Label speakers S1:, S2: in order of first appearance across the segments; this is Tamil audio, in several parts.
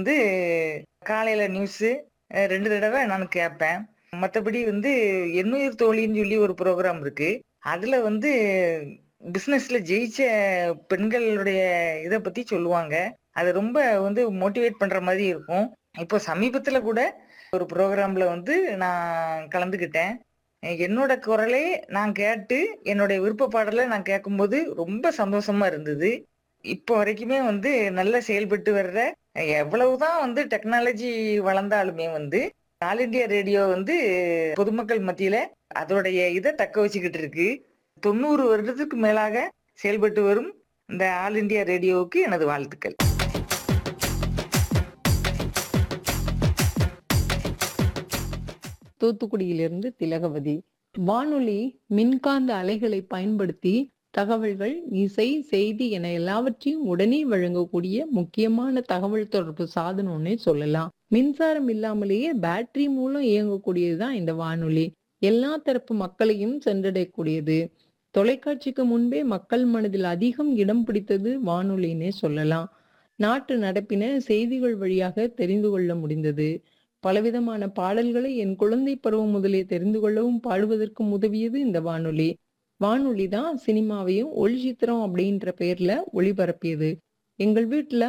S1: வந்து காலையில நியூஸு அ 2 தடவ நான் கேட்பேன். மத்தபடி வந்து எண்ணுயிர் தோழின்னு சொல்லி ஒரு ப்ரோகிராம் இருக்கு. அதுல வந்து பிசினஸ்ல ஜெயிச்ச பெண்களுடைய இத பத்தி சொல்லுவாங்க. அது ரொம்ப வந்து மோட்டிவேட் பண்ற மாரி இருக்கும். இப்போ சமீபத்தில கூட ஒரு ப்ரோகிராம்ல வந்து நான் கலந்துக்கிட்டேன். என்னோட குரலே நான் கேட்டு, என்னுடைய விருப்ப பாடல நான் கேட்கும்போது ரொம்ப சந்தோஷமா இருந்தது. இப்போ வரைக்குமே வந்து நல்லா செயல்பட்டு வர்ற எவ்வளவுதான் வந்து டெக்னாலஜி வளர்ந்தாலுமே வந்து, ஆல் இண்டியா ரேடியோ வந்து பொதுமக்கள் மத்தியில அதோடைய இத தக்க வச்சுக்கிட்டு இருக்கு. 90 வருடத்துக்கு மேலாக செயல்பட்டு வரும் இந்த ஆல் இண்டியா ரேடியோவுக்கு எனது வாழ்த்துக்கள்.
S2: தூத்துக்குடியிலிருந்து திலகவதி. வானொலி மின்காந்த அலைகளை பயன்படுத்தி தகவல்கள், இசை, செய்தி என எல்லாவற்றையும் உடனே வழங்கக்கூடிய முக்கியமான தகவல் தொடர்பு சாதனம்னே சொல்லலாம். மின்சாரம் இல்லாமலேயே பேட்டரி மூலம் இயங்கக்கூடியது தான் இந்த வானொலி. எல்லா தரப்பு மக்களையும் சென்றடையக்கூடியது. தொலைக்காட்சிக்கு முன்பே மக்கள் மனதில் அதிகம் இடம் பிடித்தது வானொலின்னே சொல்லலாம். நாட்டு நடப்பின செய்திகள் வழியாக தெரிந்து கொள்ள முடிந்தது. பலவிதமான பாடல்களை என் குழந்தை பருவம் முதலே தெரிந்து கொள்ளவும், பாடுவதற்கும் உதவியது இந்த வானொலி. வானொலி தான் சினிமாவையும் ஒளிச்சித்திரம் அப்படின்ற பெயர்ல ஒளிபரப்பியது. எங்கள் வீட்ல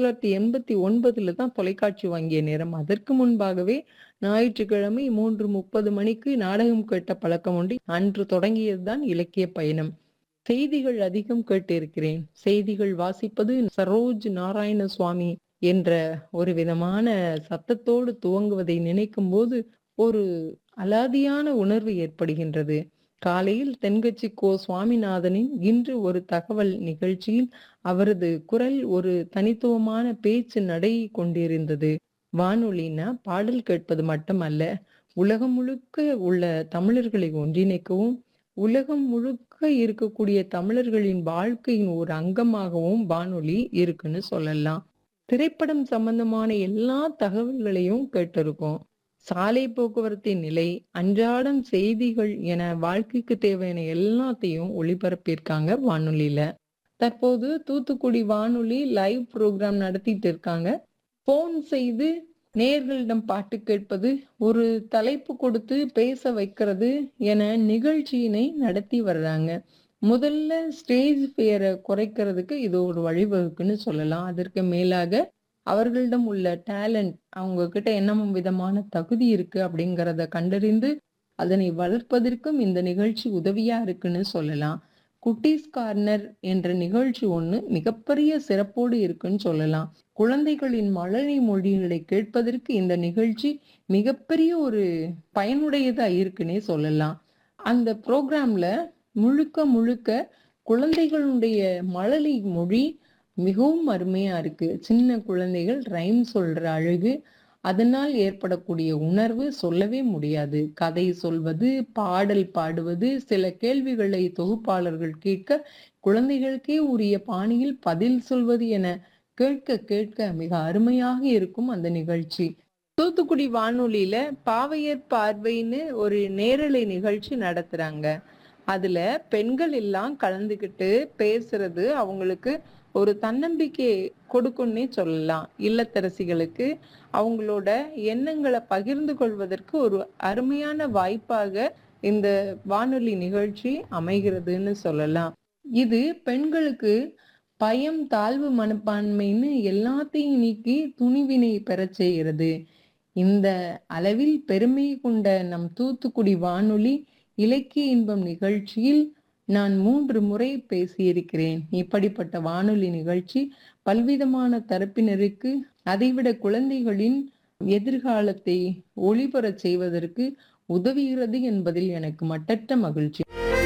S2: 1989ல தான் தொலைக்காட்சி வாங்கிய நேரம். அதற்கு முன்பாகவே ஞாயிற்றுக்கிழமை 3:30 மணிக்கு நாடகம் கேட்ட பழக்கம் உண்டு. அன்று தொடங்கியது தான் இலக்கிய பயணம். செய்திகள் அதிகம் கேட்டிருக்கிறேன். செய்திகள் வாசிப்பது சரோஜ் நாராயண சுவாமி என்ற ஒரு விதமான சத்தத்தோடு துவங்குவதை நினைக்கும்போது, ஒரு அலாதியான உணர்வு ஏற்படுகின்றது. காலையில் தென்கட்சி கோ. சுவாமிநாதனின் இன்று ஒரு தகவல் நிகழ்ச்சியில் அவரது குரல் ஒரு தனித்துவமான பேச்சு நடை கொண்டிருந்தது. வானொலின்னா பாடல் கேட்பது மட்டுமல்ல, உலகம் முழுக்க உள்ள தமிழர்களை ஒன்றிணைக்கவும், உலகம் முழுக்க இருக்கக்கூடிய தமிழர்களின் வாழ்க்கையின் ஒரு அங்கமாகவும் வானொலி இருக்குன்னு சொல்லலாம். திரைப்படம் சம்பந்தமான எல்லா தகவல்களையும் கேட்டிருக்கோம். சாலை போக்குவரத்தின் நிலை, அன்றாடம் செய்திகள் என வாழ்க்கைக்கு தேவையான எல்லாத்தையும் ஒளிபரப்பியிருக்காங்க வானொலியில. தற்போது தூத்துக்குடி வானொலி லைவ் புரோகிராம் நடத்திட்டு இருக்காங்க. ஃபோன் செய்து நேயர்களிடம் பாட்டு கேட்பது, ஒரு தலைப்பு கொடுத்து பேச வைக்கிறது என நிகழ்ச்சியினை நடத்தி வர்றாங்க. முதல்ல ஸ்டேஜ் ஃபியர குறைக்கிறதுக்கு இது ஒரு வழிவகுக்குன்னு சொல்லலாம். அதற்கு மேலாக அவர்களிடம் உள்ள டேலண்ட், அவங்க கிட்ட என்ன விதமான தகுதி இருக்கு அப்படிங்கிறத கண்டறிந்து, அதனை வளர்ப்பதற்கும் இந்த நிகழ்ச்சி உதவியா இருக்குன்னு சொல்லலாம். குட்டீஸ் கார்னர் என்ற நிகழ்ச்சி ஒண்ணு மிகப்பெரிய சிறப்போடு இருக்குன்னு சொல்லலாம். குழந்தைகளின் மழலை மொழிகளை கேட்பதற்கு இந்த நிகழ்ச்சி மிகப்பெரிய ஒரு பயனுடையதா இருக்குன்னே சொல்லலாம். அந்த புரோகிராம்ல முழுக்க முழுக்க குழந்தைகளுடைய மழலை மொழி மிகவும் அருமையா இருக்கு. சின்ன குழந்தைகள் ரைம் சொல்ற அழகு, அதனால் ஏற்படக்கூடிய உணர்வு சொல்லவே முடியாது. கதை சொல்வது, பாடல் பாடுவது, சில கேள்விகளை தொகுப்பாளர்கள் கேட்க, குழந்தைகளுக்கே உரிய பாணியில் பதில் சொல்வது என கேட்க கேட்க மிக அருமையாக இருக்கும் அந்த நிகழ்ச்சி. தூத்துக்குடி வானொலியில பாவையர் பார்வைன்னு ஒரு நேரலை நிகழ்ச்சி நடத்துறாங்க. அதுல பெண்கள் எல்லாம் கலந்துக்கிட்டு பேசுறது அவங்களுக்கு ஒரு தன்னம்பிக்கை கொடுக்கும்னே சொல்லலாம். இல்லத்தரசிகளுக்கு அவங்களோட எண்ணங்கள பகிர்ந்து கொள்வதற்கு ஒரு அருமையான வாய்ப்பாக இந்த வானொலி நிகழ்ச்சி அமைகிறதுன்னு சொல்லலாம். இது பெண்களுக்கு பயம், தாழ்வு மனப்பான்மைன்னு எல்லாத்தையும் நீக்கி துணிவினை பெறச் செய்கிறது. இந்த அளவில் பெருமை கொண்ட நம் தூத்துக்குடி வானொலி இலக்கிய இன்பம் நிகழ்ச்சியில் நான் 3 முறை பேசியிருக்கிறேன். இப்படிப்பட்ட வானொலி நிகழ்ச்சி பல்விதமான தரப்பினருக்கு, அதைவிட குழந்தைகளின் எதிர்காலத்தை ஒளிபரச் செய்வதற்கு உதவுகிறது என்பதில் எனக்கு மட்டற்ற மகிழ்ச்சி.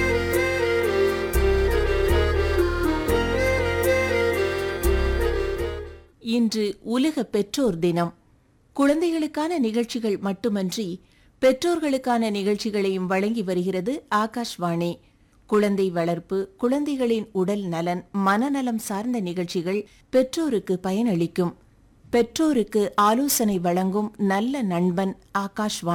S3: இன்று உலக பெற்றோர் தினம். குழந்தைகளுக்கான நிகழ்ச்சிகள் மட்டுமன்றி, பெற்றோர்களுக்கான நிகழ்ச்சிகளையும் வழங்கி வருகிறது ஆகாஷ்வாணி. குழந்தை வளர்ப்பு, குழந்தைகளின் உடல் நலன், மனநலம் சார்ந்த நிகழ்ச்சிகள் பெற்றோருக்கு பயனளிக்கும். பெற்றோருக்கு ஆலோசனை வழங்கும் நல்ல நண்பன் ஆகாஷ்வாணி.